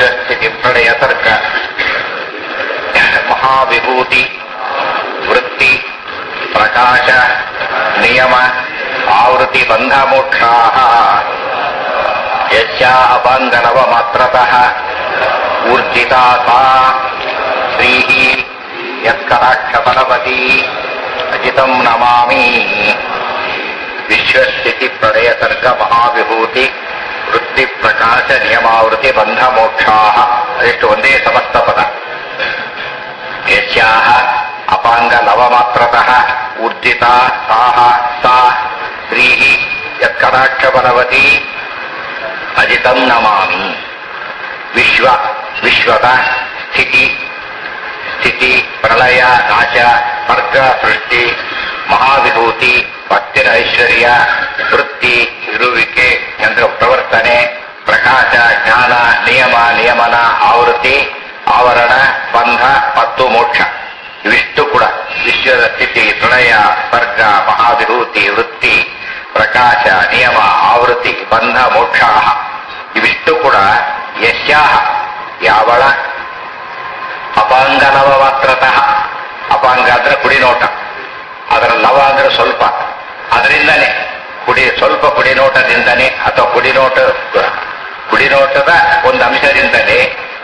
ವಿಶ್ವಸ್ಥಿತಿ ಪ್ರಳಯ ತರ್ಕ ಮಹಾವಿಭೂತಿ ವೃತ್ತಿ ಪ್ರಕಾಶ ನಿಯಮ ಆವೃತ್ತಿ ಬಂಧ ಮೋಕ್ಷಾ ಯಸ್ಯಾಪಂಗನವ ಮಾತ್ರತಃ ಊರ್ಜಿತಾ ಸಾ ಶ್ರೀ ಯತ್ಕಟಾಕ್ಷಪರವತಿ ಅಜಿತಂ ನಮಾಮಿ ವಿಶ್ವಸ್ಥಿತಿ ಪ್ರಳಯ ಸರ್ಗ ಮಹಾವಿಭೂತಿ ವೃತ್ತಿ ಪ್ರಕಾಶ ನಿಯಮಾವೃತಿ ಬಂಧ ಮೋಕ್ಷಾ ಅದೆಷ್ಟು ಒಂದೇ ಸಮಸ್ತ ಪದ ಯಸ್ಯಾಹ ಅಪಾಂಗ ನವಮಾತ್ರತಃ ಊರ್ಜಿತ ಸಾಹ ಸಾ ಸ್ತ್ರೀ ಯತ್ಕಟಾಕ್ಷಬಲವತಿ ಅಜಿತಂ ನಮಾಮಿ ವಿಶ್ವ ವಿಶ್ವದ ಸ್ಥಿತಿ ಸ್ಥಿತಿ ಪ್ರಳಯ ನಾಶ ವರ್ಗ ಸೃಷ್ಟಿ ಮಹಾವಿಭೂತಿ ಭಕ್ತಿರ ಐಶ್ವರ್ಯ ವೃತ್ತಿ ಇರುವಿಕೆ ಚಂದ್ರ ಪ್ರವರ್ತನೆ ಪ್ರಕಾಶ ಜ್ಞಾನ ನಿಯಮ ನಿಯಮನ ಆವೃತ್ತಿ ಆವರಣ ಬಂಧ ಮತ್ತು ಮೋಕ್ಷ ಇವಿಷ್ಟು ಕೂಡ ವಿಶ್ವದ ಸ್ಥಿತಿ ಪ್ರಳಯ ವರ್ಗ ಮಹಾವಿಭೂತಿ ವೃತ್ತಿ ಪ್ರಕಾಶ ನಿಯಮ ಆವೃತ್ತಿ ಬಂಧ ಮೋಕ್ಷ ಇವಿಷ್ಟು ಕೂಡ ಯಶ್ಯಾಹ ಯಾವಳ ಅಪಾಂಗ ನವ ಮಾತ್ರತಃ ಅಪಾಂಗ ಅಂದ್ರೆ ಕುಡಿನೋಟ ಅದರ ಲವ ಅಂದ್ರೆ ಸ್ವಲ್ಪ ಅದರಿಂದನೇ ಕುಡಿ ಸ್ವಲ್ಪ ಕುಡಿನೋಟದಿಂದನೇ ಅಥವಾ ಕುಡಿನೋಟ ಕುಡಿನೋಟದ ಒಂದು ಅಂಶದಿಂದಲೇ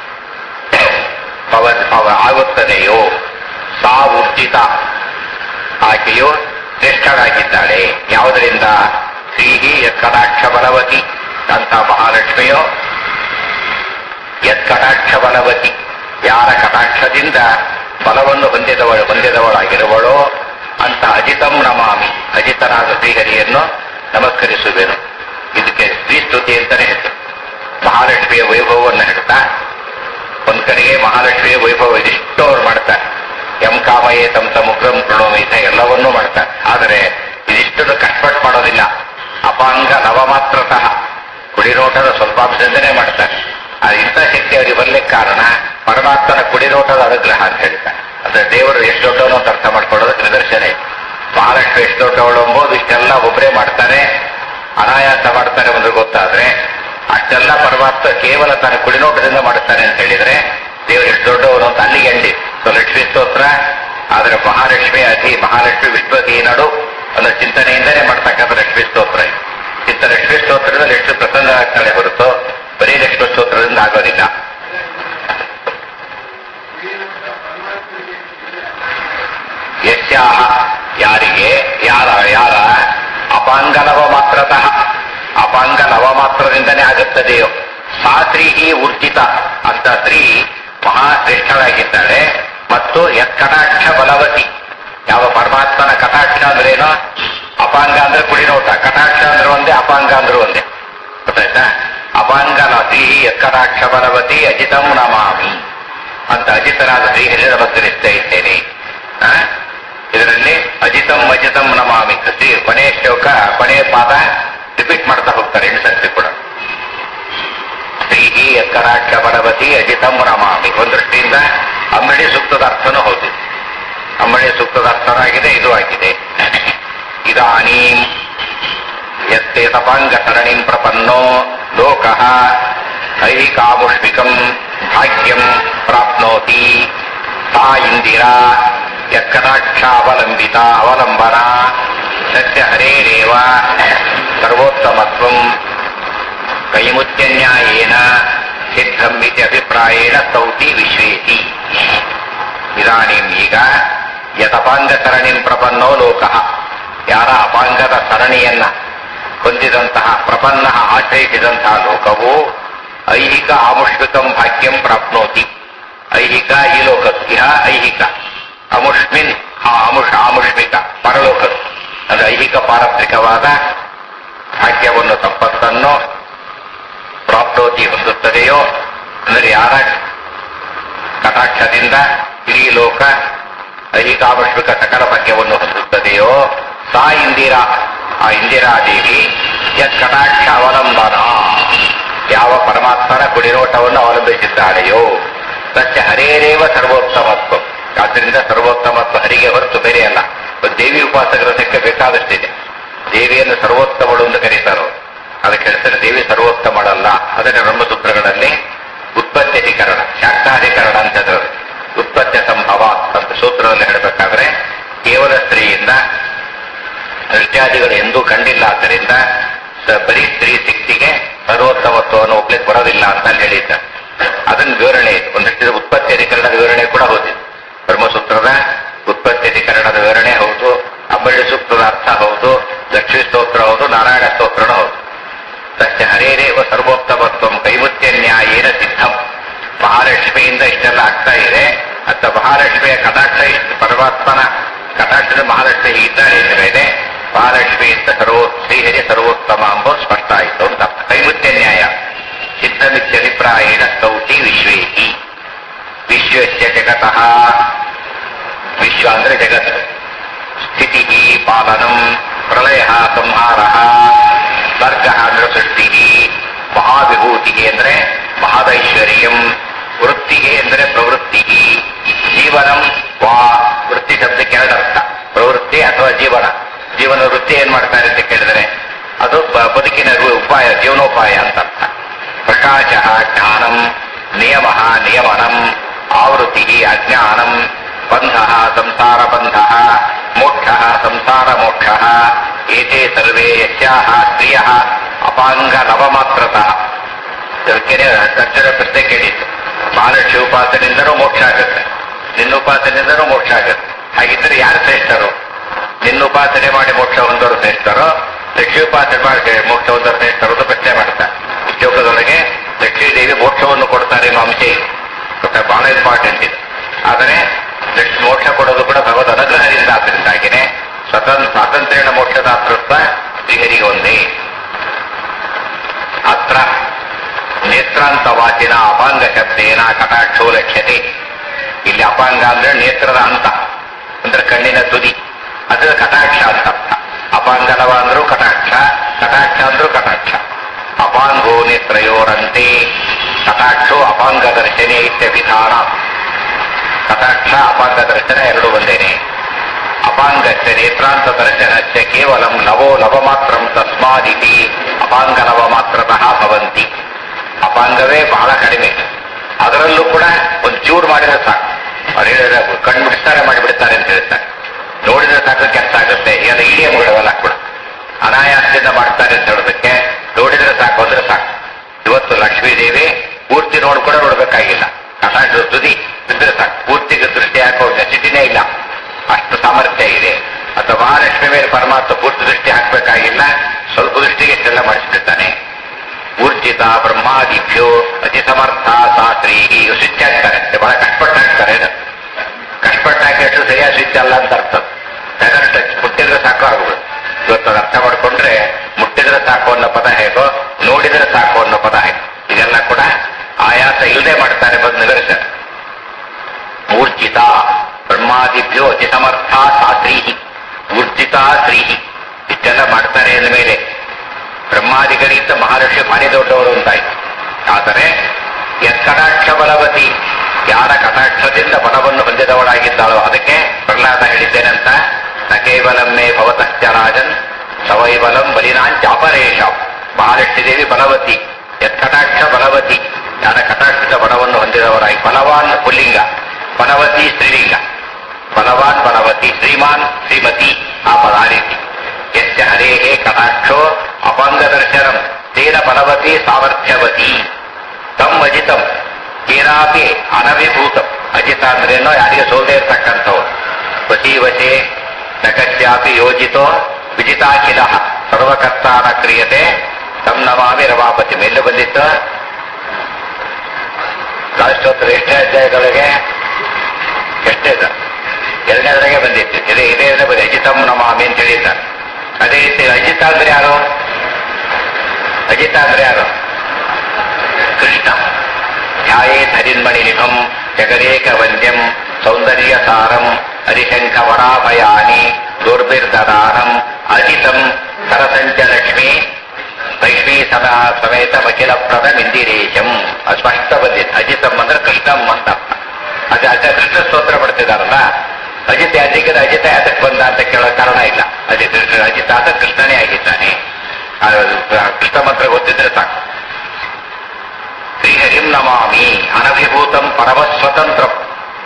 ಪವ ಪವ ಆಗುತ್ತದೆಯೋ ಸಾ ಊರ್ಜಿತ ಆಕೆಯು ಶ್ರೇಷ್ಠಳಾಗಿದ್ದಾಳೆ ಯಾವುದರಿಂದ ಶ್ರೀಹಿ ಯತ್ಕಟಾಕ್ಷ ಬಲವತಿ ಅಂತ ಮಹಾಲಕ್ಷ್ಮಿಯೋ ಯತ್ಕಟಾಕ್ಷ ಬಲವತಿ ಯಾರ ಕಟಾಕ್ಷದಿಂದ ಬಲವನ್ನು ಹೊಂದಿದವಳು ಹೊಂದಿದವಳಾಗಿರುವಳೋ ಅಂತ ಅಜಿತಂ ನಮಾಮಿ ಅಜಿತನಾದ ಶ್ರೀಹರಿಯನ್ನು ನಮಸ್ಕರಿಸುವೆನು ಇದಕ್ಕೆ ಸ್ತುತಿ ಅಂತಾನೆ ಹೆಸರು ಮಹಾಲಕ್ಷ್ಮಿಯ ವೈಭವವನ್ನು ಹೇಳ್ತಾ ಒಂದ್ ಕಡೆಗೆ ಮಹಾಲಕ್ಷ್ಮಿಯ ವೈಭವ ಇದಿಷ್ಟು ಅವ್ರು ಮಾಡ್ತಾರೆ ಎಂ ಕಾಮಯೇ ತಮ್ ತಮ್ಮ ಉಗ್ರಂ ಪ್ರಣೋಮಿತ ಎಲ್ಲವನ್ನೂ ಮಾಡ್ತಾರೆ ಆದರೆ ಇದಿಷ್ಟನ್ನು ಕಷ್ಟಪಟ್ಟು ಮಾಡೋದಿಲ್ಲ ಅಪಾಂಗ ನವಮಾತ್ರತಃ ಕುಡಿನೋಟದ ಸ್ವಲ್ಪ ಅಂಶದಿಂದನೇ ಮಾಡ್ತಾರೆ ಆ ಇಂಥ ಶಕ್ತಿ ಅವರಿಗೆ ಬರ್ಲಿಕ್ಕೆ ಕಾರಣ ಪರಮಾತ್ಮನ ಕುಡಿನೋಟದ ಅನುಗ್ರಹ ಅಂತ ಹೇಳ್ತಾರೆ ಅಂದ್ರೆ ದೇವರು ಎಷ್ಟು ದೊಡ್ಡವನು ಅಂತ ಅರ್ಥ ಮಾಡ್ಕೊಳ್ಳೋದಕ್ಕೆ ನಿದರ್ಶನ ಇದೆ ಮಹಾಲಕ್ಷ್ಮಿ ಎಷ್ಟು ದೊಡ್ಡವಳು ಎಂಬುದು ಇಷ್ಟೆಲ್ಲ ಒಬ್ಬರೇ ಮಾಡ್ತಾರೆ ಅನಾಯಾಸ ಮಾಡ್ತಾರೆ ಒಂದು ಗೊತ್ತಾದ್ರೆ ಅಷ್ಟೆಲ್ಲ ಪರಮಾತ್ಮ ಕೇವಲ ತನ್ನ ಕುಡಿನೋಟದಿಂದ ಮಾಡುತ್ತಾನೆ ಅಂತ ಹೇಳಿದ್ರೆ ದೇವರು ಎಷ್ಟು ದೊಡ್ಡವನು ಅಂತ ಅಲ್ಲಿಗೆ ಅಂಡಿ ಸೊ ಲಕ್ಷ್ಮೀ ಸ್ತೋತ್ರ ಆದ್ರೆ ಮಹಾಲಕ್ಷ್ಮಿ ಅತಿ ಮಹಾಲಕ್ಷ್ಮಿ ವಿಶ್ವತಿ ನಡು ಅನ್ನೋ ಚಿಂತನೆಯಿಂದಲೇ ಮಾಡ್ತಕ್ಕಂಥ ಲಕ್ಷ್ಮೀ ಸ್ತೋತ್ರ ಇದು. ಚಿತ್ತ ಲಕ್ಷ್ಮೀ ಸ್ತೋತ್ರದಲ್ಲಿ ಎಷ್ಟು ಪ್ರಸನ್ನ ಆಗ್ತಾಳೆ ಹೊರತು ಬರೀ ಲಕ್ಷ್ಮೀ ಸ್ತೋತ್ರದಿಂದ ಆಗೋದಿಲ್ಲ ಯಸ್ಯಾಹ ಯಾರಿಗೆ ಯಾರ ಯಾರ ಅಪಾಂಗ ನವ ಮಾತ್ರತಃ ಅಪಾಂಗ ನವ ಮಾತ್ರದಿಂದನೇ ಆಗುತ್ತದೆಯೋ ಸಾ ಸ್ತ್ರೀ ಊರ್ಜಿತ ಅಂತ ಸ್ತ್ರೀ ಮಹಾಶ್ರೇಷ್ಠಳಾಗಿದ್ದಾಳೆ ಮತ್ತು ಯತ್ಕಟಾಕ್ಷ ಬಲವತಿ ಯಾವ ಪರಮಾತ್ಮನ ಕಟಾಕ್ಷ ಅಂದ್ರೇನು ಅಪಾಂಗ ಅಂದ್ರೆ ಕುಡಿನೋಟ ಕಟಾಕ್ಷ ಅಂದ್ರೆ ಒಂದೇ ಅಪಾಂಗ ಅಂದ್ರೆ ಒಂದೇ ಗೊತ್ತಾಯ್ತಾ ಅಪಾಂಗ ಸ್ತ್ರೀ ಯತ್ಕಟಾಕ್ಷ ಬಲವತಿ ಅಜಿತಂ ನಮಾಮಿ ಅಂತ ಅಜಿತನಾದ ಶ್ರೀಹರಿ ನಮಸ್ಕರಿಸ್ತಾ ಇದ್ದೇನೆ ಆ? ಇದರಲ್ಲಿ ಅಜಿತಂ ಅಜಿತಂ ನಮಾಮಿ ಶ್ರೀ ಕೊನೆಯ ಶ್ಲೋಕ ಕೊನೆಯ ಪಾದ ರಿಪೀಟ್ ಮಾಡ್ತಾ ಹೋಗ್ತಾರೆ ಎಂಟು ಸರ್ತಿ ಕೂಡ ಶ್ರೀ ಯತ್ಕರಾಕ್ಷ ಬಲವತಿ ಅಜಿತಂ ನಮಾಮಿ ಒಂದು ದೃಷ್ಟಿಯಿಂದ ಅಂಬಡಿ ಸೂಕ್ತದ ಅರ್ಥನೂ ಹೌದು ಅಂಬಡಿ ಸೂಕ್ತದ ಅರ್ಥನಾಗಿದೆ ಇದು ಆಗಿದೆ ಇದಾನೀಂ ಯತ್ತೇ ತಪಾಂಗ ಸರಣಿಂ ಪ್ರಪನ್ನೋ ಲೋಕಃ ಐಹಿಕಾಮುಷ್ಮಿಕಂ ಭಾಗ್ಯಂ ಪ್ರಾಪ್ನೋತಿ ತಾ ಇಂದಿರಾ ಯತ್ಕಟಾಕ್ಷಾವಲಂಬಿತ ಅವಲಂಬನ ಸತ್ಯ ಹರೇರೇವ ಸರ್ವೋತ್ತಮತ್ವಂ ಕೈಮುತ್ಯನ್ಯಾಯೇನ ಸಿದ್ಧಂ ಇತಿ ಅಭಿಪ್ರಾಯೇಣ ಸ್ತೌತಿ ವಿಶ್ವೇತಿ ಇದಾನೀಂ ಈಗ ಯತಪಾಂಗ ಸರಣಿಂ ಪ್ರಪನ್ನೋ ಲೋಕಃ ಯಾರ ಅಪಾಂಗದ ಸರಣಿಯನ್ನ ಹೊಂದಿದಂತಹ ಪ್ರಪನ್ನ ಆಶ್ರಯಿಸಿದಂತಹ ಲೋಕವು ಐಹಿಕ ಆಮುಷ್ಮಿಕಂ ಭಾಗ್ಯಂ ಪ್ರಾಪ್ನೋತಿ ಐಹಿಕ ಈ ಲೋಕ ಇಹ ಐಹಿಕ ಅಮುಷ್ಮಿನ್ ಆ ಅಮುಷ ಆಮುಷ್ಮಿಕ ಪರಲೋಕ ಅಂದ್ರೆ ಐಹಿಕ ಪಾರತ್ರಿಕವಾದ ಭಾಗ್ಯವನ್ನು ಸಂಪತ್ತನ್ನು ಪ್ರಾಪ್ನೋತಿ ಹೊಂದುತ್ತದೆಯೋ ಅಂದರೆ ಯಾರ ಕಟಾಕ್ಷದಿಂದ ಇಡೀ ಲೋಕ ಐಹಿಕಾಮುಷ್ಮಿಕ ಸಕಲ ಭಾಗ್ಯವನ್ನು ಹೊಂದುತ್ತದೆಯೋ ಸಾ ಇಂದಿರಾ ಆ ಇಂದಿರಾದೇವಿ ಯತ್ ಕಟಾಕ್ಷ ಅವಲಂಬನ ಯಾವ ಪರಮಾತ್ಮನ ಕುಡಿನೋಟವನ್ನು ಅವಲಂಬಿಸಿದ್ದಾಳೆಯೋ ಸತ್ಯ ಹರೇರೇವ ಸರ್ವೋತ್ತಮತ್ವ ಆದ್ದರಿಂದ ಸರ್ವೋತ್ತಮತ್ವ ಹರಿಗೆ ಹೊರತು ಬೇರೆ ಅಲ್ಲ ಒಂದು ದೇವಿ ಉಪಾಸಕರ ಸಂಖ್ಯೆ ಬೇಕಾದಷ್ಟಿದೆ ದೇವಿಯನ್ನು ಸರ್ವೋತ್ತಮಳು ಎಂದು ಕರೀತಾರೋ ಅದಕ್ಕೆ ಹೆಸರು ದೇವಿ ಸರ್ವೋತ್ತಮಳಲ್ಲ ಅದನ್ನ ಬ್ರಹ್ಮಸೂತ್ರಗಳಲ್ಲಿ ಉತ್ಪತ್ತಿ ಸೃಷ್ಟ್ಯಾದಿಗಳು ಎಂದೂ ಕಂಡಿಲ್ಲ ಆದ್ದರಿಂದ ಸ- ಬರೀ ಸ್ತ್ರೀ ಸಿಕ್ತಿಗೆ ಸರ್ವೋತ್ತಮತ್ವವನ್ನು ಒಪ್ಲಿಕ್ಕೆ ಬರೋದಿಲ್ಲ ಅಂತ ಹೇಳಿದ್ದ ಅದನ್ನ ವಿವರಣೆ ಇದೆ ಒಂದಷ್ಟು ಉತ್ಪತ್ತಿ ಅಧಿಕರಣದ ವಿವರಣೆ ಕೂಡ ಹೋದಿದೆ ಬ್ರಹ್ಮಸೂತ್ರದ ಉತ್ಪತ್ತಿ ಅಧಿಕರಣದ ವಿವರಣೆ ಹೌದು ಅಂಬಳ್ಳಿ ಸೂಕ್ತದ ಅರ್ಥ ಹೌದು ಲಕ್ಷ್ಮೀ ಸ್ತೋತ್ರ ಹೌದು ನಾರಾಯಣ ಸ್ತೋತ್ರನೂ ಹೌದು ತಸ್ಯ ಹರೇರೇವ ಸರ್ವೋತ್ತಮತ್ವಂ ಕೈಮುತ್ಯ ನ್ಯಾಯೇನ ಸಿದ್ಧಂ ಮಹಾಲಕ್ಷ್ಮಿಯಿಂದ ಇಷ್ಟೆಲ್ಲ ಆಗ್ತಾ ಇದೆ ಅಂತ ಮಹಾಲಕ್ಷ್ಮಿಯ ಕಟಾಕ್ಷ ಇಷ್ಟು ಪರಮಾತ್ಮನ ಕಟಾಕ್ಷದ ಮಹಾಲಕ್ಷ್ಮಿ ಇದ್ದಾರೆ ಅಂತ ಮೇಲೆ ಮಹಾಲಕ್ಷ್ಮಿಯಿಂದ ಸರ್ವೋ ಶ್ರೀಹರಿ ಸರ್ವೋತ್ತಮ ಅಂಬೋದು ಸ್ಪಷ್ಟ ಆಯಿತು ಅಂತ ಕೈಮುತ್ಯ ನ್ಯಾಯ ಸಿದ್ಧಮಿತ್ಯಭಿಪ್ರಾಯೇಣ ಸ್ತೌತಿ ವಿಶ್ವೇಹಿ ವಿಶ್ವಸ್ಯ ಜಗತಃ ವಿಶ್ವ ಅಂದ್ರೆ ಜಗತ್ತು ಸ್ಥಿತಿ ಪಾಲನಂ ಪ್ರಳಯ ಸಂಹಾರ ವರ್ಗ ಅಂದ್ರೆ ಸೃಷ್ಟಿ ಮಹಾವಿಭೂತಿ ಅಂದ್ರೆ ಮಹಾದೈಶ್ವರ್ಯಂ ವೃತ್ತಿಗೆ ಅಂದ್ರೆ ಪ್ರವೃತ್ತಿ ಜೀವನಂ ವಾ ವೃತ್ತಿ ಶಬ್ದಕ್ಕೆ ಎರಡು ಅರ್ಥ ಪ್ರವೃತ್ತಿ ಅಥವಾ ಜೀವನ ಜೀವನ ವೃತ್ತಿ ಏನ್ ಮಾಡ್ತಾರೆ ಅಂತ ಕೇಳಿದ್ರೆ ಅದು ಬ- ಬದುಕಿನ ರು- ಉಪಾಯ ಜೀವನೋಪಾಯ ಅಂತ ಅರ್ಥ ಪ್ರಕಾಶ ಜ್ಞಾನಂ ನಿಯಮ ನಿಯಮನಂ ಆವೃತ್ತಿ ಅಜ್ಞಾನಂ ಬಂಧ ಸಂಸಾರ ಬಂಧ ಮೋಕ್ಷ ಸಂಸಾರ ಮೋಕ್ಷ ಏತೆ ಸರ್ವೇ ಯಸ್ಯಾಹ ಸ್ತ್ರೀಯ ಅಪಾಂಗ ನವಮಾತ್ರತಃ ಅದಕ್ಕೆ ಅರ್ಜುನ ಪ್ರಶ್ನೆ ಕೇಳಿದ್ದು ಮಹಾಲಕ್ಷ್ಮಿ ಉಪಾಸನೆಯಿಂದನೂ ಮೋಕ್ಷ ಆಗುತ್ತೆ ನಿನ್ನ ಉಪಾಸನೆಯಿಂದನೂ ಮೋಕ್ಷ ಆಗುತ್ತೆ ಹಾಗಿದ್ರೆ ಯಾರು ಶ್ರೇಷ್ಠರು ನಿನ್ನ ಉಪಾಸನೆ ಮಾಡಿ ಮೋಕ್ಷ ಹೊಂದೋರು ಶ್ರೇಷ್ಠರು ಲಕ್ಷ್ಮೀ ಉಪಾಸನೆ ಮಾಡಿ ಮೋಕ್ಷ ಹೊಂದೋರು ಶ್ರೇಷ್ಠರು ಅಂತ ಪ್ರಶ್ನೆ ಮಾಡ್ತಾರೆ ಈ ಶ್ಲೋಕದೊಳಗೆ ಲಕ್ಷ್ಮೀ ದೇವಿ ಮೋಕ್ಷವನ್ನು ಕೊಡ್ತಾರೆ ಅನ್ನೋ ಅಂಶ ಇದೆ ಮತ್ತೆ ಬಹಳ ಇಂಪಾರ್ಟೆಂಟ್ ಇದೆ ಆದರೆ ಲಕ್ಷ್ಮಿ ಮೋಕ್ಷ ಕೊಡೋದು ಕೂಡ ಭಗವದ್ ಅನುಗ್ರಹದಿಂದ ಆದ್ದರಿಂದಾಗಿನೇ ಸ್ವತಂತ್ರ ಸ್ವಾತಂತ್ರ್ಯ ಮೋಕ್ಷದಾತೃತ್ವ ಶ್ರೀಹರಿಗೆ ಒಂದೇ ಅತ್ರ ನೇತ್ರಾಂತವಾಚಿನ ಅಪಾಂಗ ಶಬ್ದೇನ ಕಟಾಕ್ಷೋ ಲಕ್ಷ್ಯತೆ ಇಲ್ಲಿ ಅಪಾಂಗ ಅಂದ್ರೆ ನೇತ್ರದ ಅಂತ ಅಂದ್ರೆ ಕಣ್ಣಿನ ತುದಿ ಅದು ಕಟಾಕ್ಷ ಅಂತ ಅರ್ಥ ಅಪಾಂಗನವ ಅಂದ್ರೂ ಕಟಾಕ್ಷ ಕಟಾಕ್ಷ ಅಂದ್ರೂ ಕಟಾಕ್ಷ ಅಪಾಂಗೋ ನೇತ್ರಯೋರಂತೆ ಕಟಾಕ್ಷೋ ಅಪಾಂಗ ದರ್ಶನೆ ಇತ್ಯಭಿಧಾನ ಕಟಾಕ್ಷ ಅಪಾಂಗ ದರ್ಶನ ಎರಡು ಒಂದೇನೆ ಅಪಾಂಗಸ್ಯ ನೇತ್ರಾಂತ ದರ್ಶನಸ್ಯ ಕೇವಲಂ ನವೋ ನವಮಾತ್ರಂ ತಸ್ಮಾದಿತಿ ಅಪಾಂಗ ನವ ಮಾತ್ರತಃ ಭವಂತಿ ಅಪಾಂಗವೇ ಬಹಳ ಕಡಿಮೆ ಅದರಲ್ಲೂ ಕೂಡ ಒಂದು ಚೂರು ಮಾಡಿದ್ರೆ ಸಾಕು ಅವ್ರು ಹೇಳಿದ್ರೆ ಕಣ್ಣು ಬಿಡಿಸ್ತಾರೆ ಮಾಡಿಬಿಡ್ತಾರೆ ಅಂತ ಹೇಳ್ತಾರೆ ನೋಡಿದ್ರೆ ಸಾಕು ಕೆಲಸ ಆಗುತ್ತೆ ಎಲ್ಲ ಇಡಿಎಂಗಳವೆಲ್ಲ ಕೂಡ ಅನಾಯಾಸದಿಂದ ಮಾಡ್ತಾರೆ ಅಂತ ಹೇಳೋದಕ್ಕೆ ನೋಡಿದ್ರೆ ಸಾಕು ಅಂದ್ರೆ ಸಾಕು ಇವತ್ತು ಲಕ್ಷ್ಮೀ ದೇವಿ ಪೂರ್ತಿ ನೋಡ್ ಕೂಡ ನೋಡ್ಬೇಕಾಗಿಲ್ಲ ಕಟಾಕ್ಷ ತುದಿ ಬಿದ್ದರೆ ಸಾಕು ಪೂರ್ತಿಗೆ ದೃಷ್ಟಿ ಹಾಕೋ ನೆಸಿಟಿನೇ ಇಲ್ಲ ಅಷ್ಟು ಸಾಮರ್ಥ್ಯ ಇದೆ ಅಥವಾ ಮಹಾಲಕ್ಷ್ಮಿ ಮೇಲೆ ಪರಮಾತ್ಮ ಪೂರ್ತಿ ದೃಷ್ಟಿ ಹಾಕಬೇಕಾಗಿಲ್ಲ ಸ್ವಲ್ಪ ದೃಷ್ಟಿಗೆ ಇಷ್ಟೆಲ್ಲ ಮಾಡಿಸ್ಬಿಡ್ತಾನೆ ಊರ್ಜಿತ ಬ್ರಹ್ಮಾದಿಭ್ಯೋ ಅತಿ ಸಮರ್ಥ ಶಾಸ್ತ್ರಿ ಇವು ಸ್ವಿಚ್ ಹಾಕ್ತಾರೆ ಬಹಳ ಕಷ್ಟಪಟ್ಟು ಹಾಕ್ತಾರೆ ಇದು. ಕಷ್ಟಪಟ್ಟು ಹಾಕಿಷ್ಟು ಸರಿಯಾದ ಸ್ವಿಚ್ ಅಲ್ಲ ಅಂತ ಅರ್ಥ ಯಾಕಂದ್ರೆ ಟಚ್ ಮುಟ್ಟಿದ್ರೆ ಸಾಕು ಆಗ್ಬಿಡುತ್ತೆ ಇವತ್ತು ಅದು ಅರ್ಥ ಮಾಡ್ಕೊಂಡ್ರೆ ಮುಟ್ಟಿದ್ರೆ ಸಾಕು ಅನ್ನೋ ಪದ ಹೇಗೋ ನೋಡಿದ್ರೆ ಸಾಕು ಅನ್ನೋ ಪದ ಹೇಗೋ ಇದೆಲ್ಲ ಕೂಡ ಆಯಾಸ ಇಲ್ಲದೆ ಮಾಡ್ತಾರೆ ಬಂದು ನಿಗರಿಸ್ತಾರೆ ಊರ್ಜಿತ ಬ್ರಹ್ಮಾದಿಭ್ಯೋ ಅತಿ ಸಮರ್ಥ ಶಾಸ್ತ್ರೀಹಿ ಊರ್ಜಿತ ಶ್ರೀಹಿ ಇಷ್ಟೆಲ್ಲ ಮಾಡ್ತಾರೆ ಅಂದ ಮೇಲೆ ಬ್ರಹ್ಮಾದಿಗಳಿಂದ ಮಹರ್ಷಿ ಭಾರಿ ದೊಡ್ಡವರು ಅಂತಾಯ್ತು ಆದರೆ ಯತ್ಕಟಾಕ್ಷ ಬಲವತಿ ಯಾರ ಕಟಾಕ್ಷದಿಂದ ಬಲವನ್ನು ಹೊಂದಿದವಳಾಗಿದ್ದಾಳೋ ಅದಕ್ಕೆ ಪ್ರಹ್ಲಾದ ಹೇಳಿದ್ದೇನಂತ ನ ಕೇವಲಮ್ಮೆ ಭವತಶ್ಚ ರಾಜನ್ ಸವೈಬಲಂ ಬಲಿನಾಂಚಾಪರೇಶ ಮಹಾಲಕ್ಷ್ಮೀ ದೇವಿ ಬಲವತಿ ಯತ್ಕಟಾಕ್ಷ ಬಲವತಿ ಯಾರ ಕಟಾಕ್ಷದ ಬಲವನ್ನು ಹೊಂದಿದವರಾಗಿ ಬಲವಾನ್ ಪುಲ್ಲಿಂಗ ಬಲವತಿ ಸ್ತ್ರೀಲಿಂಗ ಬಲವಾನ್ ಬಲವತಿ ಶ್ರೀಮಾನ್ ಶ್ರೀಮತಿ ಆ ಪದ ಆ ರೀತಿ ಯಸ್ಯ ಹರೇಹೇ ಕಟಾಕ್ಷೋ ಅಪಂಗ ದರ್ಶನಂ ತೇನ ಬಲವತಿ ಸಾಮರ್ಥ್ಯವತಿ ತಮ್ ಅಜಿತಂ ಕೇನಾಪಿ ಅನವಿಭೂತಂ ಅಜಿತ ಅಂದ್ರೇನೋ ಯಾರಿಗೆ ಸೋಲ್ದೇ ಇರ್ತಕ್ಕಂಥವ್ರು ವಶಿ ವಶೆ ನಕಸ್ಯಾಪಿ ಯೋಜಿತೋ ವಿಜಿತಾಖಿಲ ಸರ್ವಕರ್ತಾನ ಕ್ರಿಯತೆ ತಮ್ ನಮಾಮಿ ರಮಾಪತಿ ಮೇಲೆ ಬಂದಿತ್ತು ಗಾಯಸ್ತೋತ್ರ ಎಷ್ಟೇ ಅಧ್ಯಾಯದೊಳಗೆ ಎಷ್ಟೇ ಇದೆ ಎರಡನೇದ್ರಾಗೆ ಬಂದಿತ್ತು ಇದೇ ಇದೇ ಬಂದ ಅಜಿತಂ ನಮಾಮಿ ಅಂತ ಹೇಳಿದ್ದಾರೆ ಅದೇ ರೀತಿ ಅಜಿತ ಅಂದ್ರೆ ಯಾರು ಅಜಿತ ಅಂದ್ರೆ ಯಾರು ಕೃಷ್ಣ ಧ್ಯಾಯೇ ಧರಿನ್ಮಣಿ ನಿಭಂ ಜಗದೇಕ ವಂದ್ಯಂ ಸೌಂದರ್ಯ ಸಾರಂ ಹರಿಶಂಕ ವರಾಭಯಾನಿ ದುರ್ಬಿರ್ದದಾನಂ ಅಜಿತಂ ಸರಸಂಚ ಲಕ್ಷ್ಮಿ ಲಕ್ಷ್ಮೀ ಸದಾ ಸಮೇತ ಅಖಿಲ ಪ್ರದ ಮಿಂದಿರೇಶಂ ಅದು ಸ್ಪಷ್ಟ ಬಂದಿತ್ತು ಅಜಿತಂ ಅಂದ್ರೆ ಕೃಷ್ಣಂ ಅಂತ ಅದ ಅದ ಕೃಷ್ಣ ಸ್ತೋತ್ರ ಪಡ್ತಿದಾರಲ್ಲ ಅಜಿತ ಯಾತಿಗೆ ಅಜಿತ ಯಾತಕ್ಕೆ ಬಂದ ಅಂತ ಕೇಳೋ ಕಾರಣ ಇಲ್ಲ ಅಜಿತ ಅಜಿತ ಅಂತ ಕೃಷ್ಣನೇ ಆಗಿದ್ದಾನೆ ಆ ಕೃಷ್ಣ ಮಂತ್ರ ಗೊತ್ತಿದ್ರೆ ಸಾಕು ಶ್ರೀಹರಿಂ ನಮಾಮಿ ಅನಭಿಭೂತಂ ಪರಮಸ್ವತಂತ್ರಂ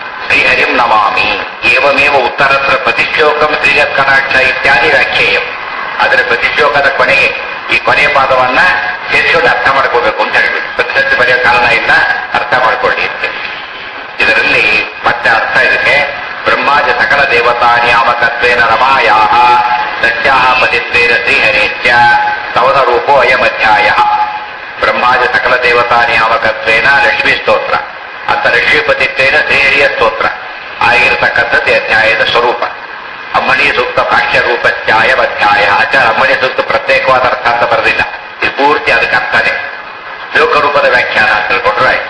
ಶ್ರೀಹರಿಂ ನಮಾಮಿ ಏವಮೇವ ಉತ್ತರತ್ರ ಪ್ರತಿಶ್ಲೋಕಂ ಶ್ರೀಯತ್ಕಟಾಕ್ಷ ಇತ್ಯಾದಿ ವ್ಯಾಖ್ಯೇಯಂ ಅದರ ಪ್ರತಿ ಶ್ಲೋಕದ ಕೊನೆಗೆ ಈ ಕೊನೆಯ ಪಾದವನ್ನ ಸೇರಿಸ್ಕೊಂಡು ಅರ್ಥ ಮಾಡ್ಕೋಬೇಕು ಅಂತ ಹೇಳ್ಬೇಕು ಪ್ರತಿ ಸತಿ ಬರೆಯೋ ಕಾರಣ ಇಲ್ಲ ಅರ್ಥ ಮಾಡ್ಕೊಳ್ಳಿ ಅಂತ ಇದರಲ್ಲಿ ಮತ್ತೆ ಅರ್ಥ ಇದಕ್ಕೆ ಬ್ರಹ್ಮಾಜ ಸಕಲ ದೇವತಾ ನಿಯಾಮಕತ್ವೇನ ರಮಾಯಾಹ ದಶ್ಯಾಹ ಪತಿತ್ವೇನ ಶ್ರೀಹರೇತ್ಯ ತವನ ರೂಪೋ ಅಯಮಧ್ಯಾಯ ಬ್ರಹ್ಮಾಜ ಸಕಲ ದೇವತಾ ನಿಯಾಮಕತ್ವೇನ ಲಕ್ಷ್ಮೀ ಸ್ತೋತ್ರ ಅಂತ ಲಕ್ಷ್ಮೀಪತಿತ್ವೇನ ಶ್ರೀಹರಿಯ ಸ್ತೋತ್ರ ಆಗಿರತಕ್ಕಂಥದ್ದು ಈ ಅಧ್ಯಾಯದ ಸ್ವರೂಪ ಅಮ್ಮಣಿ ಸೂಕ್ತ ಭಾಷ್ಯ ರೂಪತ್ಯಾಯವಧ್ಯಾಯ ಆಚಾರ ಅಮ್ಮಣಿ ಸೂಕ್ತ ಪ್ರತ್ಯೇಕವಾದ ಅರ್ಥ ಅಂತ ಬರೆದಿಲ್ಲ ಇದು ಪೂರ್ತಿ ಅದಕ್ಕೆ ಅರ್ಥನೇ ಲೋಕ ರೂಪದ ವ್ಯಾಖ್ಯಾನ ಅಂತ ತಿಳ್ಕೊಂಡ್ರೆ ಆಯ್ತು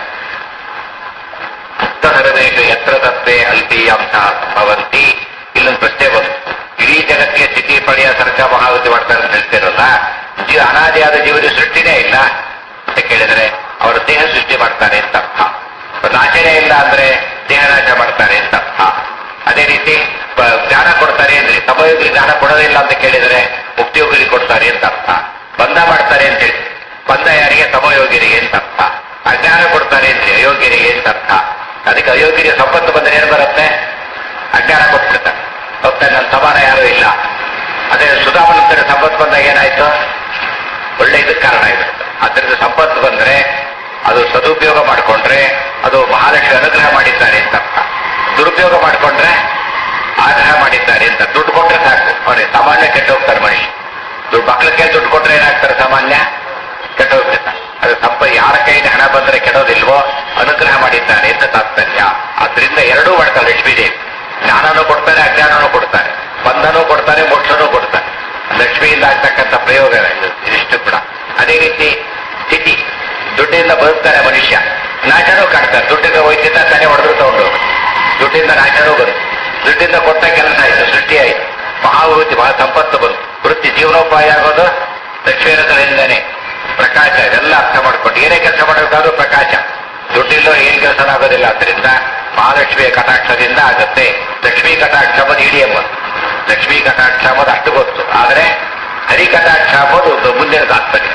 ಮುಕ್ತ ಸರ್ವೇಶು ಯತ್ರ ತತ್ವೇ ಅಲ್ಪಿ ಅಂಶ ಸಂಭವಂತಿ ಇಲ್ಲೊಂದು ಪ್ರಶ್ನೆ ಬಂತು ಇಡೀ ಜಗತ್ತಿಗೆ ಸ್ಥಿತಿ ಪಡೆಯ ಸರ್ಕ ಮಹಾವತಿ ಮಾಡ್ತಾರೆ ಅಂತ ಹೇಳ್ತಿರಲ್ಲ ಜೀವ ಅನಾದಿಯಾದ ಜೀವನ ಸೃಷ್ಟಿನೇ ಇಲ್ಲ ಅಂತ ಕೇಳಿದ್ರೆ ಅವರು ದೇಹ ಸೃಷ್ಟಿ ಮಾಡ್ತಾರೆ ಅಂತ ಅರ್ಥ ನಾಶನೇ ಇಲ್ಲ ಅಂದ್ರೆ ದೇಹ ನಾಶ ಮಾಡ್ತಾರೆ ಅಂತ ಅರ್ಥ ಅದೇ ರೀತಿ ಬ- ಜ್ಞಾನ ಕೊಡ್ತಾರೆ ಅಂದ್ರೆ ಸಮಯೋಗಿ ಜ್ಞಾನ ಕೊಡೋದಿಲ್ಲ ಅಂತ ಕೇಳಿದ್ರೆ ಮುಕ್ತಿಯೋಗಿಗೆ ಕೊಡ್ತಾರೆ ಅಂತ ಅರ್ಥ ಬಂಧ ಮಾಡ್ತಾರೆ ಅಂತ ಹೇಳಿ ಬಂಧ ಯಾರಿಗೆ ಸಮಯೋಗಿರಿಗೆ ಅಂತ ಅರ್ಥ ಅಜ್ಞಾನ ಕೊಡ್ತಾರೆ ಅಂದ್ರೆ ಅಯೋಗ್ಯರಿಗೆ ಅಂತ ಅರ್ಥ ಅದಕ್ಕೆ ಅಯೋಗ್ಯರಿಗೆ ಸಂಪತ್ತು ಬಂದ್ರೆ ಏನು ಬರುತ್ತೆ ಅಜ್ಞಾನ ಕೊಟ್ಬಿಡ್ತಾರೆ ಹೋಗ್ತಾರೆ ನನ್ನ ಸಮಾನ ಯಾರೂ ಇಲ್ಲ ಅದೇ ಸುಧಾಮನಂತರ ಸಂಪತ್ತು ಬಂದಾಗ ಏನಾಯ್ತು ಒಳ್ಳೆ ಇದಕ್ಕೆ ಕಾರಣ ಆಗಿರುತ್ತೆ ಅದರಿಂದ ಸಂಪತ್ತು ಬಂದ್ರೆ ಅದು ಸದುಪಯೋಗ ಮಾಡಿಕೊಂಡ್ರೆ ಅದು ಮಹಾಲಕ್ಷ್ಮಿ ಅನುಗ್ರಹ ಮಾಡಿದ್ದಾರೆ ಅಂತ ಅರ್ಥ ದುರುಪಯೋಗ ಮಾಡಿಕೊಂಡ್ರೆ ಆಗ್ರಹ ಮಾಡಿದ್ದಾರೆ ಅಂತ ದುಡ್ಡು ಕೊಟ್ರೆ ಸಾಕು ಅವ್ರಿಗೆ ಸಾಮಾನ್ಯ ಕೆಟ್ಟ ಹೋಗ್ತಾರೆ ಮನುಷ್ಯ ದುಡ್ಡು ಮಕ್ಕಳಿಗೆ ದುಡ್ಡು ಕೊಟ್ರೆ ಏನಾಗ್ತಾರೆ ಸಾಮಾನ್ಯ ಕೆಟ್ಟ ಹೋಗ್ಬಿಡ್ತಾರೆ ಅದು ಸಂಪ ಯಾರ ಕೈಗೆ ಹಣ ಬಂದ್ರೆ ಕೆಡೋದಿಲ್ವೋ ಅನುಗ್ರಹ ಮಾಡಿದ್ದಾರೆ ಅಂತ ತಾತ್ಪರ್ಯ ಅದರಿಂದ ಎರಡೂ ಮಾಡ್ತಾರೆ ಲಕ್ಷ್ಮೀದೇವಿ ಜ್ಞಾನನೂ ಕೊಡ್ತಾರೆ ಅಜ್ಞಾನನೂ ಕೊಡ್ತಾರೆ ಬಂಧನೂ ಕೊಡ್ತಾರೆ ಮೋಕ್ಷನೂ ಕೊಡ್ತಾರೆ ಲಕ್ಷ್ಮಿಯಿಂದ ಆಗ್ತಕ್ಕಂಥ ಪ್ರಯೋಗ ಇದು ಇದಿಷ್ಟು ಕೂಡ ಅದೇ ರೀತಿ ಸ್ಥಿತಿ ದುಡ್ಡಿಂದ ಬದುಕ್ತಾರೆ ಮನುಷ್ಯ ನಾಶನೂ ಕಾಡ್ತಾರೆ ದುಡ್ಡಿಗೆ ವೈದ್ಯತ ತಾನೇ ಹೊಡೆದ್ರು ತಗೊಂಡು ದುಡ್ಡಿಂದ ನಾಶನೂ ಬಂತು ದುಡ್ಡಿಂದ ಕೊಟ್ಟ ಕೆಲಸ ಆಯ್ತು ಸೃಷ್ಟಿ ಆಯ್ತು ಮಹಾವೃತ್ತಿ ಬಹಳ ಸಂಪತ್ತು ಬಂತು ವೃತ್ತಿ ಜೀವನೋಪಾಯ ಆಗೋದು ಲಕ್ಷ್ಮೀರಥದಿಂದನೇ ಪ್ರಕಾಶ ಇದೆಲ್ಲ ಅರ್ಥ ಮಾಡ್ಕೊಂಡು ಏನೇ ಕೆಲಸ ಮಾಡಬೇಕಾದ್ರೂ ಪ್ರಕಾಶ ದುಡ್ಡಿಲ್ಲೋ ಏನ್ ಕೆಲಸ ಆಗೋದಿಲ್ಲ ಅದರಿಂದ ಮಹಾಲಕ್ಷ್ಮಿಯ ಕಟಾಕ್ಷದಿಂದ ಆಗುತ್ತೆ ಲಕ್ಷ್ಮೀ ಕಟಾಕ್ಷ ಎಂಬುದು ಇಡೀ ಎಂಬುದು ಲಕ್ಷ್ಮೀ ಕಟಾಕ್ಷ ಎಂಬುದು ಅಷ್ಟು ಗೊತ್ತು ಆದರೆ ಹರಿ ಕಟಾಕ್ಷ ಎಂಬುದು ಒಂದು ಮುಂದಿನ ತಾತ್ಪರ್ಯ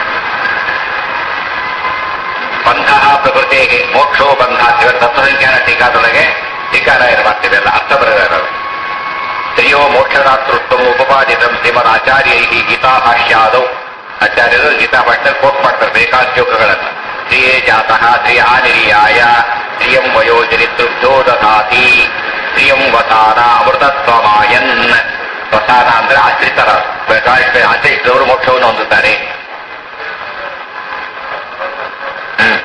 ಬಂಧ ಪ್ರಕೃತಿಗೆ ಮೋಕ್ಷೋ ಬಂಧ ಇವರ ತತ್ವಸಂಖ್ಯಾನ ಟೀಕಾದೊಳಗೆ ಟೀಕಾರಾಯರು ಮಾಡ್ತಿವೆಲ್ಲ ಅರ್ಥ ಬರೆದಾರ ಸ್ತ್ರೀಯೋ ಮೋಕ್ಷದಾತೃತ್ವ ಉಪಪಾದಿತಂ ಶ್ರೀಮದ್ ಆಚಾರ್ಯೈ ಗೀತಾಭಾಷ್ಯಾದೌ ಆಚಾರ್ಯರು ಗೀತಾಭಾಷ್ಯದಲ್ಲಿ ಕೋಟ್ ಮಾಡ್ತಾರೆ ಬೇಕಾದ ಶ್ಲೋಕಗಳನ್ನು ಸ್ತ್ರೀಯೇ ಜಾತಃ ಶ್ರೀ ಆನಿರಿಯಾಯ ಶ್ರಿಯಂ ವಯೋ ಚರಿತೃಭ್ಯೋ ದದಾತಿ ಶ್ರಿಯಂ ವಸಾನ ಅಮೃತತ್ವಮಾಯನ್ ವಸಾನ ಅಂದ್ರೆ ಆಶ್ರಿತರ ಬೇಕಾದಷ್ಟು ಆಶ್ರಯಿಸಿದವರು ಮೋಕ್ಷವನ್ನು ಹೊಂದುತ್ತಾರೆ ಹ್ಮ್.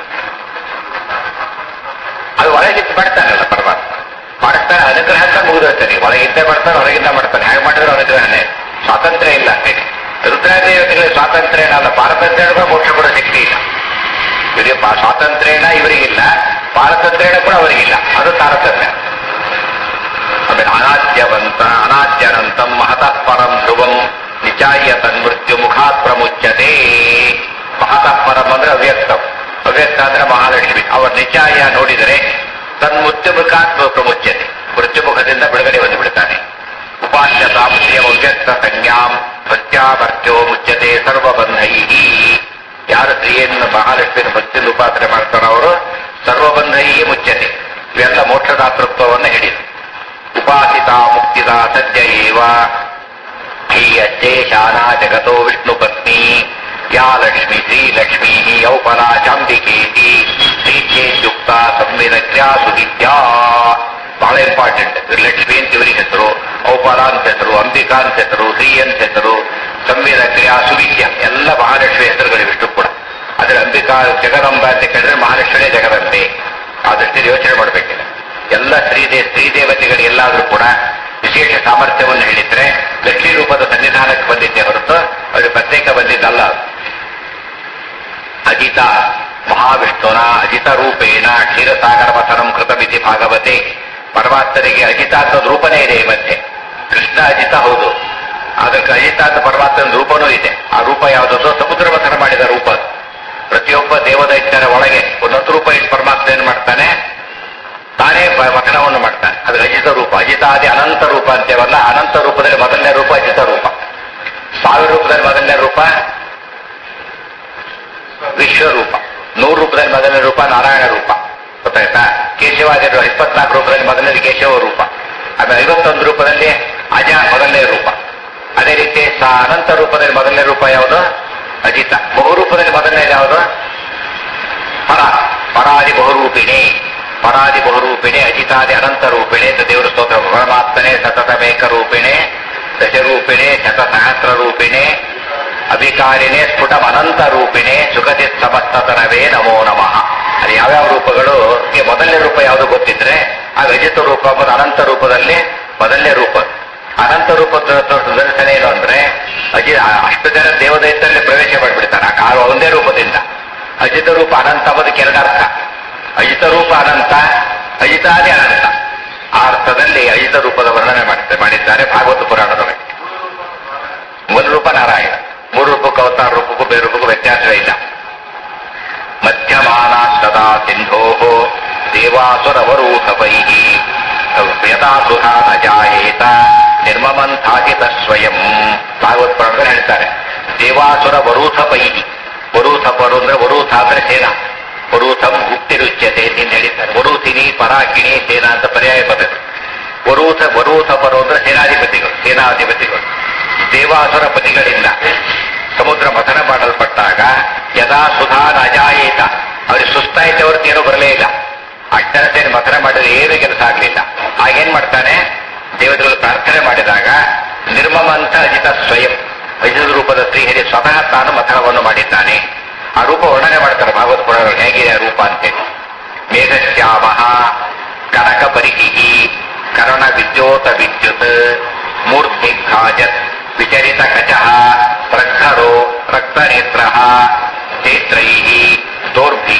ಅದು ಒಳಗಿದ್ದು ಮಾಡ್ತಾನಲ್ಲ ಪರಮಾತ್ಮ ಮಾಡ್ತಾನೆ ಅನುಗ್ರಹ ಅಂತ ಮುಗಿದಿರ್ತಾನೆ ಒಳಗಿದ್ದ ಮಾಡ್ತಾನೆ ಹೊರಗಿಂದ ಮಾಡ್ತಾನೆ ಹೇಗೆ ಮಾಡಿದ್ರೆ ಅನುಗ್ರಹನೇ ಸ್ವಾತಂತ್ರ್ಯ ಇಲ್ಲ ರುದ್ರಾದೇವತೆಗಳಿಗೆ ಸ್ವಾತಂತ್ರ್ಯ ಏನಲ್ಲ ಪಾರತಂತ್ರ್ಯ ಮೋಕ್ಷ ಕೊಡೋ ಶಕ್ತಿ ಇಲ್ಲ ಇವರಿಗೆ ಪಾ- ಸ್ವಾತಂತ್ರ್ಯನ ಇವರಿಗಿಲ್ಲ ಪಾರತಂತ್ರ್ಯನ ಕೂಡ ಅವರಿಗಿಲ್ಲ ಅದು ತಾರತಮ್ಯ ಆಮೇಲೆ ಅನಾದ್ಯವಂತ ಅನಾದ್ಯನಂತಂ ಮಹತಃ ಪರಂ ಧ್ರುವಂ ನಿಚಾಯ್ಯ ತನ್ಮೃತ್ಯು ಮುಖಾತ್ ಪ್ರಮುಚ್ಯತೆ ಮಹತಃ ಪರಂ ಅಂದ್ರೆ ಅವ್ಯಕ್ತಂ ಅವ್ಯಕ್ತ ಅಂದ್ರೆ ಮಹಾಲಕ್ಷ್ಮಿ ಅವರ ನಿಚಾಯ ನೋಡಿದರೆ ತನ್ಮೃತ್ಯು ಮುಖಾತ್ ಪ್ರಮುಚ್ಯತೆ ಮೃತ್ಯುಮುಖದಿಂದ ಬಿಡುಗಡೆ ಬಂದು ಬಿಡ್ತಾನೆ ಉಪಾಸ್ಯ ಸಾಮುದ್ರಿಯ ಅವ್ಯಕ್ತ ಸಂಜ್ಞಾಂ ಭಕ್ತ್ಯಾಭರ್ತ್ಯೋ ಮುಚ್ಯತೆ ಸರ್ವಬಂಧೈ ಯಾರು ಸ್ತ್ರೀಯನ್ನು ಮಹಾಲಕ್ಷ್ಮಿಯನ್ನು ಭಕ್ತಿಯಿಂದ ಉಪಾಸನೆ ಮಾಡ್ತಾರೋ ಅವರು ಸರ್ವಬಂಧೈ ಮುಚ್ಯತೆ ಇವೆಲ್ಲ ಮೋಕ್ಷದಾತೃತ್ವವನ್ನು ಹೇಳಿದರು ಉಪಾಸಿತ ಮುಕ್ತಿದ ಸದ್ಯ ಏವ ಧೀಯಶ್ಚೇಷಾನಾ ಜಗತೋ ವಿಷ್ಣು ಪತ್ನಿ ಯಾ ಲಕ್ಷ್ಮಿ ಶ್ರೀಲಕ್ಷ್ಮೀ ಔಪಲಾ ಚಾಂಬಿಕೇತಿ ಶ್ರೀಚೇತ್ಯುಕ್ತ ಸಂವಿನಕ್ರ್ಯಾ ಸುವಿದ್ಯಾ ಬಹಳ ಇಂಪಾರ್ಟೆಂಟ್ ಲಕ್ಷ್ಮಿ ಅಂತ ಇವರಿಗೆ ಹೆಸರು ಔಪಲ ಅಂತ ಹೆಸರು ಅಂಬಿಕಾ ಅಂತ ಹೆಸರು ಶ್ರೀ ಅಂತ ಹೆಸರು ಸಂವಿನಕ್ರಿಯಾ ಸುವಿದ್ಯ ಎಲ್ಲ ಮಹಾಲಕ್ಷ್ಮಿ ಹೆಸರುಗಳು ವಿಷ್ಣು ಕೂಡ ಆದ್ರೆ ಅಂಬಿಕಾ ಜಗದಂಬ ಅಂತ ಕೇಳಿದ್ರೆ ಮಹಾಲಕ್ಷ್ಮಿಯೇ ಜಗದಂಬೆ ಆ ದೃಷ್ಟಿಯಲ್ಲಿ ಯೋಚನೆ ಮಾಡಬೇಕಿದೆ ಎಲ್ಲ ಸ್ತ್ರೀದೇ ಸ್ತ್ರೀ ದೇವತೆಗಳು ಎಲ್ಲಾದ್ರೂ ಕೂಡ ವಿಶೇಷ ಸಾಮರ್ಥ್ಯವನ್ನು ಹೇಳಿದ್ರೆ ಲಕ್ಷ್ಮೀ ರೂಪದ ಸನ್ನಿಧಾನಕ್ಕೆ ಬಂದಿದ್ದೆ ಹೊರತು ಅದು ಪ್ರತ್ಯೇಕ ಬಂದಿದ್ದಲ್ಲ ಅದು. ಅಜಿತ ಮಹಾವಿಷ್ಣುನ ಅಜಿತ ರೂಪೇಣ ಕ್ಷೀರಸಾಗರ ವಸನಂ ಕೃತಮಿತಿ ಭಾಗವತೆ ಪರಮಾತ್ಮನಿಗೆ ಅಜಿತ ಅಂತ ರೂಪನೇ ಇದೆ ಈ ಮಧ್ಯೆ ಕೃಷ್ಣ ಅಜಿತ ಹೌದು ಅದಕ್ಕೆ ಅಜಿತ ಅಂತ ಪರಮಾತ್ಮನ ರೂಪನೂ ಇದೆ ಆ ರೂಪ ಯಾವುದೋ ಸಮುದ್ರ ವಸನ ಮಾಡಿದ ರೂಪ ಅದು. ಪ್ರತಿಯೊಬ್ಬ ದೇವದೈತ್ಯರ ಒಳಗೆ ಒಂದೊಂದು ರೂಪ ಇಟ್ಟು ಪರಮಾತ್ಮ ಏನ್ ಮಾಡ್ತಾನೆ ತಾನೇ ಪ- ವಚನವನ್ನು ಮಾಡ್ತಾನೆ ಅದು ಅಜಿತ ರೂಪ ಅಜಿತ ಆದಿ ಅನಂತ ರೂಪ ಅಂತೇವಲ್ಲ ಅನಂತ ರೂಪದಲ್ಲಿ ಮೊದಲನೇ ರೂಪ ಅಜಿತ ರೂಪ ಸಾವಿರ ರೂಪದಲ್ಲಿ ಮೊದಲನೇ ರೂಪ ವಿಶ್ವರೂಪ ನೂರು ರೂಪದಲ್ಲಿ ಮೊದಲನೇ ರೂಪ ನಾರಾಯಣ ರೂಪ ಗೊತ್ತಾಯ್ತಾ ಕೇಶವಾದಿ ಇಪ್ಪತ್ನಾಲ್ಕು ರೂಪದಲ್ಲಿ ಮೊದಲನೇ ಕೇಶವ ರೂಪ ಆಮೇಲೆ ಐವತ್ತೊಂದು ರೂಪದಲ್ಲಿ ಅಜ ಮೊದಲನೇ ರೂಪ ಅದೇ ರೀತಿ ಸ ಅನಂತ ರೂಪದಲ್ಲಿ ಮೊದಲನೇ ರೂಪ ಯಾವುದು ಅಜಿತ ಬಹುರೂಪದಲ್ಲಿ ಮೊದಲನೇದು ಯಾವುದು ಪರ ಪರಾದಿ ಬಹುರೂಪಿಣಿ ಪರಾದಿ ಬಹುರೂಪಿಣಿ ಅಜಿತಾದಿ ಅನಂತ ರೂಪಿಣಿ ಅಂತ ದೇವರ ಸ್ತೋತ್ರ ಪರಮಾತ್ಮನೆ ಸತತಮೇಕ ರೂಪಿಣೆ ದಶರೂಪಿಣೆ ಶತಸಹಸ್ರ ರೂಪಿಣೆ ಅಭಿಕಾರಿಣೆ ಸ್ಫುಟಂ ಅನಂತ ರೂಪಿಣೆ ಸುಗತಿ ಸಮಸ್ತತನವೇ ನಮೋ ನಮಃ ಅದು ಯಾವ್ಯಾವ ರೂಪಗಳು ಈ ಮೊದಲನೇ ರೂಪ ಯಾವುದು ಗೊತ್ತಿದ್ರೆ ಆ ಅಜಿತ ರೂಪ ಮತ್ತು ಅನಂತ ರೂಪದಲ್ಲಿ ಮೊದಲನೇ ರೂಪ ಅನಂತ ರೂಪದ ದರ್ಶನ ಏನು ಅಂದ್ರೆ ಅಜಿ ಅಷ್ಟು ಜನ ದೇವದೈತರಲ್ಲಿ ಪ್ರವೇಶ ಮಾಡಿಬಿಡ್ತಾರೆ ಆ ಕಾಲ ಒಂದೇ ರೂಪದಿಂದ ಅಜಿತ ರೂಪ ಅನಂತ ಅನ್ನೋದಕ್ಕೆ ಎರಡು ಅರ್ಥ ಅಜಿತ ರೂಪ ಅನಂತ ಅಜಿತಾದಿ ಅನಂತ ಆ ಅರ್ಥದಲ್ಲಿ ಅಜಿತ ರೂಪದ ವರ್ಣನೆ ಮಾಡ್ತಾರೆ ಮಾಡಿದ್ದಾರೆ ಭಾಗವತ ಪುರಾಣದೊಳಗೆ ಒಂದು ರೂಪ ನಾರಾಯಣ ಮೂರು ರೂಪಕ್ಕೂ ಅವತಾರ ರೂಪಕ್ಕೂ ಬೇರೆ ರೂಪಕ್ಕೂ ವ್ಯತ್ಯಾಸವೇ ಇಲ್ಲ ಮಧ್ಯಮಾನ ಸದಾ ಸಿಂಧೋ ದೇವಾಸುರವರೂಪೈ ಯಥಾ ಸುಧಾ ನ ಜಾಯೇತ ನಿರ್ಮಮಂಥಾಗಿತ ಸ್ವಯಂ ಭಾಗವತ್ ಪುರಾಣದಲ್ಲಿ ಹೇಳ್ತಾರೆ ದೇವಾಸುರ ವರೂಥಪೈ ವರೂಥಪರು ಅಂದ್ರೆ ವರೂಥ ಅಂದ್ರೆ ಸೇನಾ ವರೂಥಂ ಗುಪ್ತಿರುಚ್ಯತೆ ಅಂತ ಹೇಳಿದ್ದಾರೆ ವರೂಥಿನಿ ಪರಾಕಿಣಿ ಸೇನಾ ಅಂತ ಪರ್ಯಾಯ ಪದಗಳು ವರೂಥ ವರೂಥಪರು ಅಂದ್ರೆ ಸೇನಾಧಿಪತಿಗಳು ಸೇನಾಧಿಪತಿಗಳು ದೇವಾಸುರ ಪತಿಗಳಿಂದ ಸಮುದ್ರ ಮಥನ ಮಾಡಲ್ಪಟ್ಟಾಗ ಯದಾ ಸುಧಾ ನಜಾಯೇತ ಅವ್ರಿಗೆ ಸುಸ್ತಾಯ್ತು ಹೊರತು ಏನೂ ಬರಲೇ ಇಲ್ಲ ಅಟ್ಟರ ಸೇರಿ ಮಥನ ಮಾಡಿದ್ರೆ ಏನು ಕೆಲಸ ಆಗಲಿಲ್ಲ ಆಗೇನ್ ಮಾಡ್ತಾನೆ ದೇವತೆಗಳು ಪ್ರಾರ್ಥನೆ ಮಾಡಿದಾಗ ನಿರ್ಮಮಂತ ಅಜಿತ ಸ್ವಯಂ ಅಜಿತ ರೂಪದ ಶ್ರೀಹರಿ ಸ್ವತಃ ತಾನು ಮಥನವನ್ನು ಮಾಡಿದ್ದಾನೆ ಆ ರೂಪ ವರ್ಣನೆ ಮಾಡ್ತಾರೆ ಭಾಗವತ ಪುರಾಣ ಹೇಗಿದೆ ಆ ರೂಪ ಅಂತೇಳಿ ಮೇಘಶ್ಯಾಮ ಕನಕ ಪರಿಹಿ ಕರ್ಣ ವಿದ್ಯೋತ ವಿದ್ಯುತ್ ಮೂರ್ಧಿಘಾಜತ್ ವಿಚರಿತ ಕಚ ಪ್ರಖರೋ ರಕ್ತನೇತ್ರ ಚೈತ್ರೈ ದೋರ್ಭಿ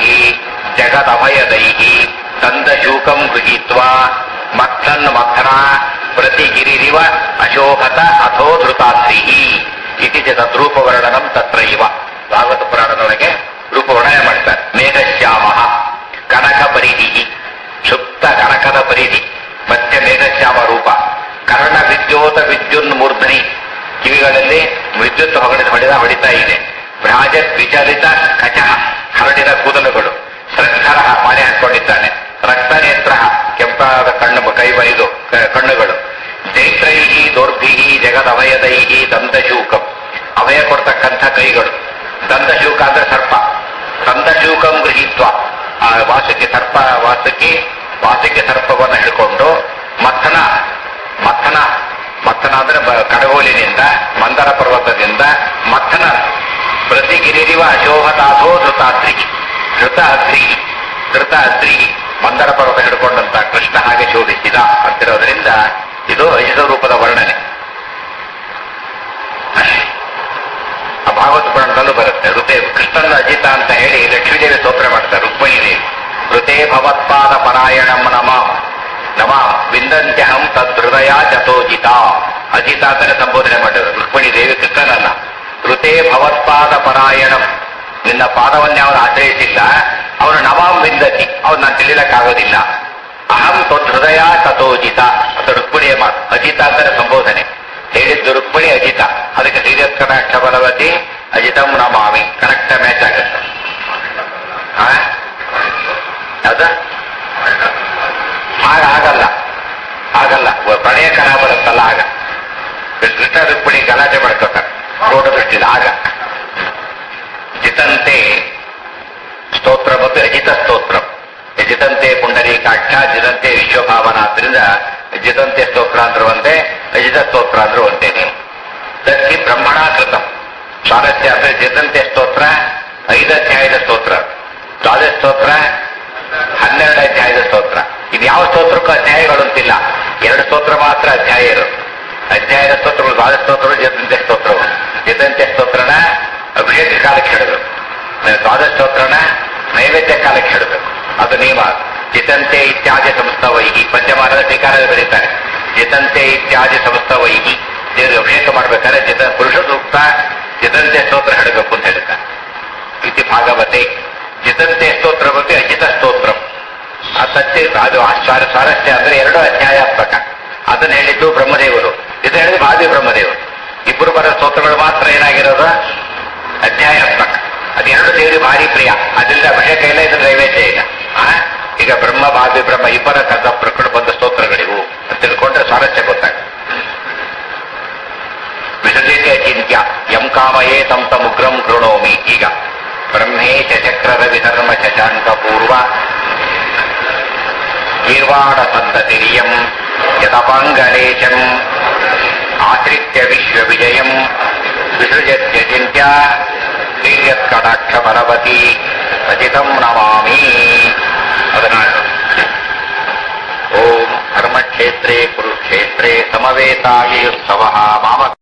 ಜಗದಭಯದೈ ತಂದಶೂಕಂ ಗೃಹೀತ್ವಾ ಮಥನ್ ಮಥನ ಪ್ರತಿಗಿರಿರಿವ ಅಶೋಭತ ಅಥೋ ಧೃತಾದ್ರಿ ಇತಿ ಚ ತದ್ರೂಪವರ್ಣನಂ ತತ್ರ ಇವ ಭಾಗವತ ಪುರಾಣದೊಳಗೆ ರೂಪವರ್ಣನೆ ಮಾಡ್ತಾರೆ ಮೇಘಶ್ಯಾಮ ಕನಕ ಪರಿಧಿ ಶುದ್ಧ ಕನಕದ ಪರಿಧಿ ಮಧ್ಯ ಮೇಘಶ್ಯಾಮ ರೂಪ ಕರ್ಣ ವಿದ್ಯೋತ ವಿದ್ಯುನ್ ಮೂರ್ಧನಿ ಕಿವಿಗಳಲ್ಲಿ ವಿದ್ಯುತ್ ಹೊಗಡಿದ ಹೊಡೆದ ಹೊಡಿತಾ ಇದೆ ಭ್ರಾಜತ್ ವಿಚಲಿತ ಕಚ ಹರಡಿದ ಕೂದಲುಗಳು ಸೃಂಖರ ಮಾಲೆ ಹಾಕೊಂಡಿದ್ದಾನೆ ರಕ್ತನೇತ್ರ ಕೆಂಪಾದ ಕಣ್ಣು ಕೈ ಇದು ಕ- ಕಣ್ಣುಗಳು ಚೈತ್ರೈಹಿ ದೌರ್ಭಿಹಿ ಜಗದಭಯದೈಹಿ ದಂತಶೂಕಂ ಅಭಯ ಕೊಡ್ತಕ್ಕಂಥ ಕೈಗಳು ದಂತಶೂಕ ಅಂದ್ರೆ ಸರ್ಪ ದಂತಶೂಕಂ ಗೃಹೀತ್ವ ಆ ವಾಸಕ್ಕೆ ಸರ್ಪ ವಾಸಕ್ಕೆ ವಾಸಕ್ಕೆ ಸರ್ಪವನ್ನು ಹಿಡ್ಕೊಂಡು ಮಥನ ಮಥನ ಮಥನ ಅಂದ್ರೆ ಬ- ಕಡಗೋಲಿನಿಂದ ಮಂದರ ಪರ್ವತದಿಂದ ಮಥನ ಪ್ರತಿಗಿರಿರಿವ ಅಶೋಭತಾಥೋ ಧೃತಾದ್ರಿ ಧೃತ ಅದ್ರಿ ಧೃತ ಅದ್ರಿ ಮಂದರ ಪರ್ವತ ಹಿಡ್ಕೊಂಡಂತ ಕೃಷ್ಣ ಹಾಗೆ ಶೋಧಿಸಿದ ಅಂತಿರೋದ್ರಿಂದ ಇದು ಅಜಿತ ರೂಪದ ವರ್ಣನೆ ಆ ಭಾಗವತ ಪುರಾಣದಲ್ಲೂ ಬರುತ್ತೆ ಋತೆ ಕೃಷ್ಣನ ಅಜಿತ ಅಂತ ಹೇಳಿ ಲಕ್ಷ್ಮೀದೇವಿ ಸ್ತೋತ್ರ ಮಾಡ್ತಾರೆ ರುಕ್ಮಿಣಿ ದೇವಿ ಋತೆ ಭವತ್ಪಾದ ಪರಾಯಣಂ ನಮ ನಮ ವಿಂದಂತ್ಯಹಂ ತದ್ಹೃದಯ ಜತೋಜಿತ ಅಜಿತ ಅಂತಾನೆ ಸಂಬೋಧನೆ ಮಾಡಿದ್ರು ರುಕ್ಮಿಣಿ ದೇವಿ ಕೃಷ್ಣನನ್ನ ಋತೆ ಭವತ್ಪಾದ ಪರಾಯಣಂ ನಿನ್ನ ಪಾದವನ್ನೇ ಅವನು ಆಶ್ರಯಿಸಿಲ್ಲ ಅವನು ನವಾಂ ವಿಂದತಿ ಅವ್ನು ನಾನು ತಿಳಿಲಕ್ಕಾಗೋದಿಲ್ಲ ಅಹಂ ಹೃದಯ ತಥೋಜಿತ ಅಂತ ರುಕ್ಮಿಣಿಯ ಮಾತು ಅಜಿತ ಅಂತಾನೆ ಸಂಬೋಧನೆ ಹೇಳಿದ್ದು ರುಕ್ಮಿಣಿ ಅಜಿತ ಅದಕ್ಕೆ ಶ್ರೀರತ್ಕಟಾಕ್ಷ ಬಲವತಿ ಅಜಿತಂ ನಮಾಮಿ ಕರೆಕ್ಟ್ ಮ್ಯಾಚ್ ಆಗುತ್ತೆ ಆ? ಯಾವ್ದು ಆಗ ಆಗಲ್ಲ ಆಗಲ್ಲ ಒ- ಪ್ರಣಯ ಕರ ಬರುತ್ತಲ್ಲ ಆಗ ಕೃಷ್ಣ ರುಕ್ಮಿಣಿ ಗಲಾಟೆ ಮಾಡ್ಕೋತಾರೆ ರೋಡ ದೃಷ್ಟಿಲ್ಲ ಆಗ ಜಿತಂತೆ ಸ್ತೋತ್ರ ಮತ್ತು ಅಜಿತ ಸ್ತೋತ್ರ ಜಿತಂತೆ ಪುಂಡರೀಕಾಕ್ಷ ಜಿತಂತೆ ವಿಶ್ವಭಾವನ ಆದ್ರಿಂದ ಜಿತಂತೆ ಸ್ತೋತ್ರ ಅಂದ್ರೂ ಒಂದೇ ಅಜಿತ ಸ್ತೋತ್ರ ಅಂದ್ರೂ ಒಂದೇನೆ ದತ್ತಿ ಬ್ರಹ್ಮಣ ಕೃತ ಸ್ವಾರಸ್ಯ ಅಂದ್ರೆ ಜಿತಂತೆ ಸ್ತೋತ್ರ ಐದು ಅಧ್ಯಾಯದ ಸ್ತೋತ್ರ ದ್ವಾದಶ ಸ್ತೋತ್ರ ಹನ್ನೆರಡು ಅಧ್ಯಾಯದ ಸ್ತೋತ್ರ ಇದು ಯಾವ ಸ್ತೋತ್ರಕ್ಕೂ ಅಧ್ಯಾಯಗಳು ಅಂತಿಲ್ಲ ಎರಡು ಸ್ತೋತ್ರ ಮಾತ್ರ ಅಧ್ಯಾಯ ಇರೋದು ಅಧ್ಯಾಯದ ಸ್ತೋತ್ರಗಳು ದ್ವಾದಶ ಸ್ತೋತ್ರಗಳು ಜಿತಂತೆ ಸ್ತೋತ್ರಗಳು ಜಿತಂತೆ ಸ್ತೋತ್ರನ ಅಭಿಷೇಕ ಕಾಲಕ್ಕೆ ಹೇಳಬೇಕು ದ್ವಾದಶ ಸ್ತೋತ್ರನ ನೈವೇದ್ಯ ಕಾಲಕ್ಕೆ ಹೇಳಬೇಕು ಅದು ನಿಯಮ ಜಿತಂತೆ ಇತ್ಯಾದಿ ಸಂಸ್ಥವೈಹಿ ಪಂಚಮಾನದ ಟೀಕಾರದ ಬರೀತಾರೆ ಜಿತಂತೆ ಇತ್ಯಾದಿ ಸಂಸ್ಥವೈಹಿ ದೇವರಿಗೆ ಅಭಿಷೇಕ ಮಾಡ್ಬೇಕಾದ್ರೆ ಜಿತ ಪುರುಷ ಸೂಕ್ತ ಜಿತಂತೆ ಸ್ತೋತ್ರ ಹೇಳಬೇಕು ಅಂತ ಹೇಳ್ತಾರೆ ಇತಿ ಭಾಗವತೆ ಜಿತಂತೆ ಸ್ತೋತ್ರ ಬಗ್ಗೆ ಅಜಿತ ಸ್ತೋತ್ರ ಆ ಸತ್ಯ ಅದು ಆ ಸ್ವಾರ- ಸ್ವಾರಸ್ಯ ಅಂದ್ರೆ ಎರಡು ಅಧ್ಯಾಯಾತ್ಮಕ ಅದನ್ನ ಹೇಳಿದ್ದು ಬ್ರಹ್ಮದೇವರು ಇದು ಹೇಳಿದ್ದು ಭಾವಿ ಬ್ರಹ್ಮದೇವರು ಇಬ್ಬರು ಬರೋ ಸ್ತೋತ್ರಗಳು ಮಾತ್ರ ಏನಾಗಿರೋದು ಅಧ್ಯಾಯಾತ್ಮಕ ಅದೆರಡು ದೇವರಿಗೆ ಭಾರಿ ಪ್ರಿಯ ಅದರಿಂದ ಅಭಿಷೇಕ ಇಲ್ಲ ಇದ್ರ ನೈವೇದ್ಯ ಇಲ್ಲ ಆ? ಈಗ ಬ್ರಹ್ಮ ಭಾವಿ ಬ್ರಹ್ಮ ಇಬ್ಬರ ಕರ್ತ ಪ್ರಕೃತ ಬಂದ ಸ್ತೋತ್ರಗಳಿವು ಅಂತ ತಿಳ್ಕೊಂಡ್ರೆ ಸ್ವಾರಸ್ಯ ಗೊತ್ತಾಗ ಕಾಮಯೇ ತಂ ತಮುಗ್ರಂ ಕೃಣೋಮಿ ಈಗ ಬ್ರಹ್ಮೇ ಚ ಚಕ್ರ ರವಿ ಧರ್ಮ ಶಶಾಂಕ ಪೂರ್ವ ಗೀರ್ವಾಣ ಸಂತತಿರಿಯಂ ಯತಪಾಂಗಲೇಶಂ ಆಶ್ರಿತ್ಯ ವಿಶ್ವವಿಜಯಂ ವಿಸೃಜತ್ಯ ಚಿಂತ್ಯ ಶ್ರೀಯತ್ಕಟಾಕ್ಷ ಪರವತಿ ರಚಿತಂ ನಮಾಮಿ ಹದಿನಾರು ಓಂ ಧರ್ಮಕ್ಷೇತ್ರೇ ಕುರುಕ್ಷೇತ್ರೇ ಸಮವೇತಾಯುತ್ಸವ ಮಾಮ